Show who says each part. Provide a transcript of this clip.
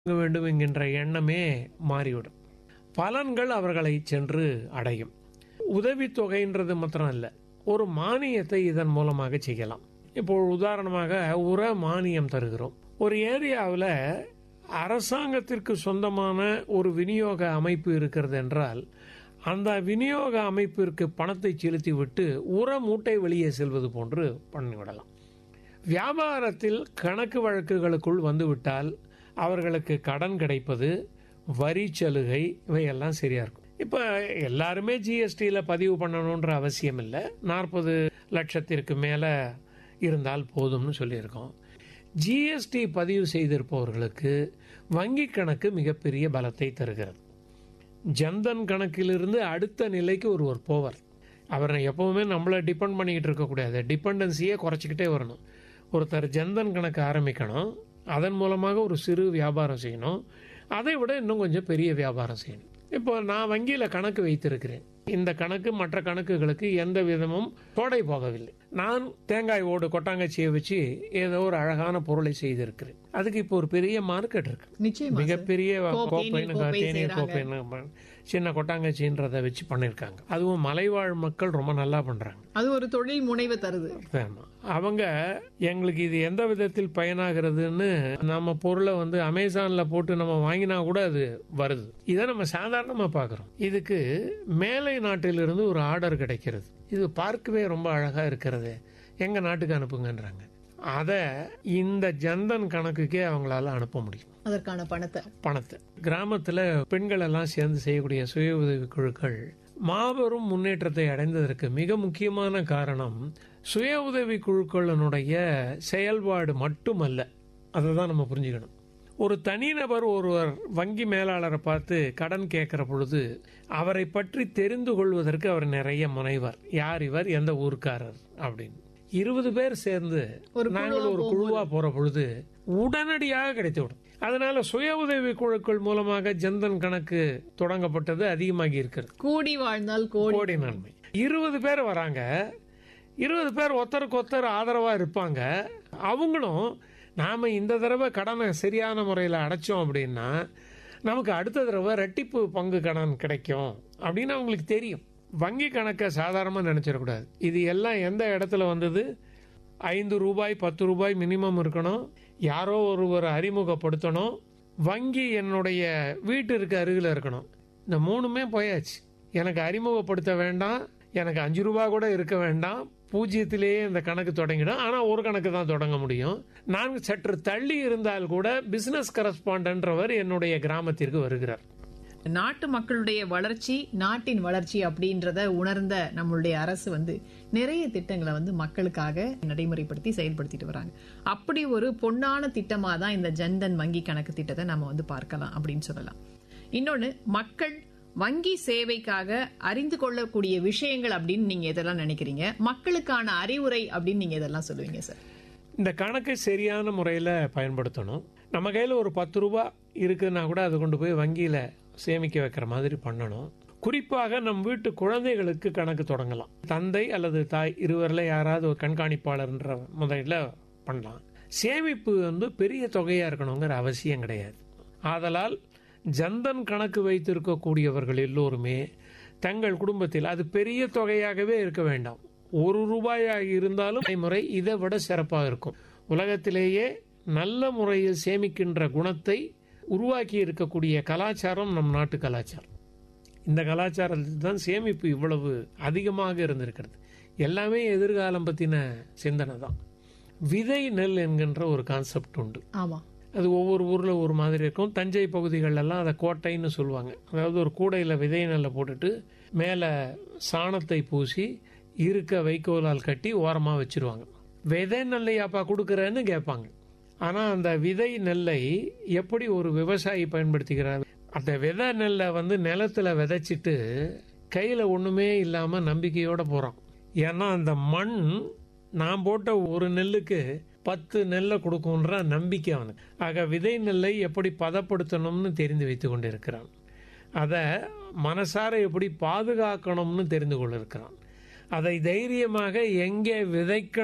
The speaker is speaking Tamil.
Speaker 1: வாங்க வேண்டும் என்கின்ற எண்ணமே மாறிவிடும் பலன்கள் அவர்களை சென்று அடையும் உதவித்தொகைன்றது மாத்திரம் இல்லை ஒரு மானியத்தை இதன் மூலமாக செய்யலாம் இப்போ உதாரணமாக உர மானியம் தருகிறோம் ஒரு ஏரியாவில் அரசாங்கத்திற்கு சொந்தமான ஒரு விநியோக அமைப்பு இருக்கிறது என்றால் அந்த விநியோக அமைப்பிற்கு பணத்தை செலுத்திவிட்டு உர மூட்டை வெளியே செல்வது போன்று பண்ணிவிடலாம் வியாபாரத்தில் கணக்கு வழக்குகளுக்குள் வந்துவிட்டால் அவர்களுக்கு கடன் கிடைப்பது வரி சலுகை இவையெல்லாம் சரியா இருக்கும் இப்ப எல்லாருமே ஜிஎஸ்டியில் பதிவு பண்ணணுன்ற அவசியம் இல்லை நாற்பது லட்சத்திற்கு மேல இருந்தால் போதும்னு சொல்லியிருக்கோம் ஜிஎஸ்டி பதிவு செய்திருப்பவர்களுக்கு வங்கி கணக்கு மிகப்பெரிய பலத்தை தருகிறது ஜன்தன் கணக்கிலிருந்து அடுத்த நிலைக்கு ஒருவர் போவார் அவர் எப்பவுமே நம்மளை டிபெண்ட் பண்ணிக்கிட்டு இருக்கக்கூடாது டிபெண்டன்சியே குறைச்சிக்கிட்டே வரணும் ஒருத்தர் ஜன்தன் கணக்கு ஆரம்பிக்கணும் அதன் மூலமாக ஒரு சிறு வியாபாரம் செய்யணும் அதை விட இன்னும் கொஞ்சம் பெரிய வியாபாரம் செய்யணும் இப்போ நான் வங்கியில் கணக்கு வைத்திருக்கிறேன் இந்த கணக்கு மற்ற கணக்குகளுக்கு எந்த விதமும் தோடை போகவில்லை நான் தேங்காய் ஓடு கொட்டாங்கச்சியை வச்சு ஏதோ ஒரு அழகான பொருளை செய்திருக்கிறேன் அதுக்கு இப்போ ஒரு பெரிய மார்க்கெட் இருக்கு
Speaker 2: நிச்சயமா சார்.
Speaker 1: மிகப்பெரிய
Speaker 2: கோப்பை,
Speaker 1: கோப்பைன்னு
Speaker 2: கோப்பை
Speaker 1: தேநீர்
Speaker 2: செய்றாங்க.
Speaker 1: கோப்பைன்னு சின்ன கொட்டாங்கச்சின்றதை வச்சு பண்ணிருக்காங்க அதுவும் மலைவாழ் மக்கள் ரொம்ப நல்லா பண்றாங்க
Speaker 2: அது ஒரு தொழில் முனைவு தருது
Speaker 1: ஆமா. அவங்க எங்களுக்கு இது எந்த விதத்தில் பயனாகிறதுன்னு நம்ம பொருளை வந்து அமேசான்ல போட்டு நம்ம வாங்கினா கூட அது வருது இதை நம்ம சாதாரணமா பாக்குறோம் இதுக்கு மேலை நாட்டிலிருந்து ஒரு ஆர்டர் கிடைக்கிறது இது பார்க்கவே ரொம்ப அழகா இருக்கிறது எங்க நாட்டுக்கு அனுப்புங்கன்றாங்க அதை இந்த ஜன்தன் கணக்குக்கே அவங்களால அனுப்ப முடியும்
Speaker 2: அதற்கான பணத்தை
Speaker 1: பணத்தை கிராமத்துல பெண்கள் எல்லாம் சேர்ந்து செய்யக்கூடிய சுய உதவி குழுக்கள் மாபெரும் முன்னேற்றத்தை அடைந்ததற்கு மிக முக்கியமான காரணம் சுய உதவி குழுக்களினுடைய செயல்பாடு மட்டுமல்ல அதை தான் நம்ம புரிஞ்சுக்கணும் ஒரு தனிநபர் ஒருவர் வங்கி மேலாளரை பார்த்து கடன் கேட்கிற பொழுது அவரை பற்றி தெரிந்து கொள்வதற்கு அவர் நிறைய முனைவர் யார் இவர் எந்த ஊர்க்காரர் அப்படின்னு இருபது பேர் சேர்ந்து
Speaker 2: ஒரு
Speaker 1: நாங்கள் ஒரு குழுவா போற பொழுது உடனடியாக கிடைத்துவிடும் அதனால சுய உதவி குழுக்கள் மூலமாக ஜன்தன் கணக்கு தொடங்கப்பட்டது அதிகமாகி இருக்கிறது
Speaker 2: கூடி வாழ்ந்தால் கோடி
Speaker 1: கோடி நன்மை இருபது பேர் வராங்க இருபது பேர் ஒருத்தருக்கு ஒருத்தர் ஆதரவா இருப்பாங்க அவங்களும் நாம இந்த தடவை கடனை சரியான முறையில் அடைச்சோம் அப்படின்னா நமக்கு அடுத்த தடவை ரெட்டிப்பு பங்கு கடன் கிடைக்கும் அப்படின்னு அவங்களுக்கு தெரியும் வங்கி கணக்கை சாதாரணமாக நினைச்சிடக்கூடாது இது எல்லாம் எந்த இடத்துல வந்தது ஐந்து ரூபாய் பத்து ரூபாய் மினிமம் இருக்கணும் யாரோ ஒருவர் அறிமுகப்படுத்தணும் வங்கி என்னுடைய வீட்டிற்கு அருகில் இருக்கணும் இந்த மூணுமே போயாச்சு எனக்கு அறிமுகப்படுத்த வேண்டாம் எனக்கு அஞ்சு ரூபா கூட இருக்க வேண்டாம் பூஜ்ஜியத்திலேயே இந்த கணக்கு தொடங்கிடும் ஆனால் ஒரு கணக்கு தான் தொடங்க முடியும் நான் சற்று தள்ளி இருந்தால் கூட பிசினஸ் கரஸ்பாண்டன்றவர் என்னுடைய கிராமத்திற்கு வருகிறார்
Speaker 2: நாட்டு மக்களுடைய வளர்ச்சி நாட்டின் வளர்ச்சி அப்படின்றத உணர்ந்த நம்மளுடைய அரசு வந்து நிறைய திட்டங்களை வந்து மக்களுக்காக நடைமுறைப்படுத்தி செயல்படுத்திட்டு வராங்க அப்படி ஒரு பொன்னான திட்டமா தான் இந்த ஜன்தன் வங்கி கணக்கு திட்டத்தை நம்ம வந்து பார்க்கலாம் அப்படின்னு சொல்லலாம் இன்னொன்னு மக்கள் வங்கி சேவைக்காக அறிந்து கொள்ளக்கூடிய விஷயங்கள் அப்படின்னு நீங்க எதெல்லாம் நினைக்கிறீங்க மக்களுக்கான அறிவுரை அப்படின்னு நீங்க எதெல்லாம் சொல்லுவீங்க சார்
Speaker 1: இந்த கணக்கை சரியான முறையில் பயன்படுத்தணும் நம்ம கையில் ஒரு பத்து ரூபா இருக்குன்னா கூட அதை கொண்டு போய் வங்கியில் சேமிக்க வைக்கிற மாதிரி பண்ணணும் குறிப்பாக நம் வீட்டு குழந்தைகளுக்கு கணக்கு தொடங்கலாம் தந்தை அல்லது தாய் இருவரில் யாராவது ஒரு கண்காணிப்பாளர்ன்ற முதல்ல பண்ணலாம் சேமிப்பு வந்து பெரிய தொகையாக இருக்கணுங்கிற அவசியம் கிடையாது ஆதலால் ஜன்தன் கணக்கு வைத்திருக்கக்கூடியவர்கள் எல்லோருமே தங்கள் குடும்பத்தில் அது பெரிய தொகையாகவே இருக்க வேண்டாம் ஒரு ரூபாயாக இருந்தாலும் முறை இதை விட சிறப்பாக இருக்கும் உலகத்திலேயே நல்ல முறையில் சேமிக்கின்ற குணத்தை உருவாக்கி இருக்கக்கூடிய கலாச்சாரம் நம் நாட்டு கலாச்சாரம் இந்த கலாச்சாரத்தில் தான் சேமிப்பு இவ்வளவு அதிகமாக இருந்திருக்கிறது எல்லாமே எதிர்காலம் பற்றின சிந்தனை தான் விதை நெல் என்கின்ற ஒரு கான்செப்ட் உண்டு
Speaker 2: ஆமா
Speaker 1: அது ஒவ்வொரு ஊரில் ஒரு மாதிரி இருக்கும் தஞ்சை பகுதிகளெல்லாம் அதை கோட்டைன்னு சொல்லுவாங்க அதாவது ஒரு கூடையில் விதை நெல்லை போட்டுட்டு மேலே சாணத்தை பூசி இருக்க வைக்கோலால் கட்டி ஓரமாக வச்சிருவாங்க விதை நெல்லையாப்பா கொடுக்குறேன்னு கேட்பாங்க ஆனால் அந்த விதை நெல்லை எப்படி ஒரு விவசாயி பயன்படுத்திக்கிறார் அந்த விதை நெல்லை வந்து நிலத்துல விதைச்சிட்டு கையில் ஒன்றுமே இல்லாமல் நம்பிக்கையோட போகிறான் ஏன்னா அந்த மண் நான் போட்ட ஒரு நெல்லுக்கு பத்து நெல்லை கொடுக்கும்ன்ற நம்பிக்கை அவனுக்கு ஆக விதை நெல்லை எப்படி பதப்படுத்தணும்னு தெரிந்து வைத்து கொண்டிருக்கிறான் அதை மனசார எப்படி பாதுகாக்கணும்னு தெரிந்து கொண்டிருக்கிறான் அதை தைரியமாக எங்கே விதைக்க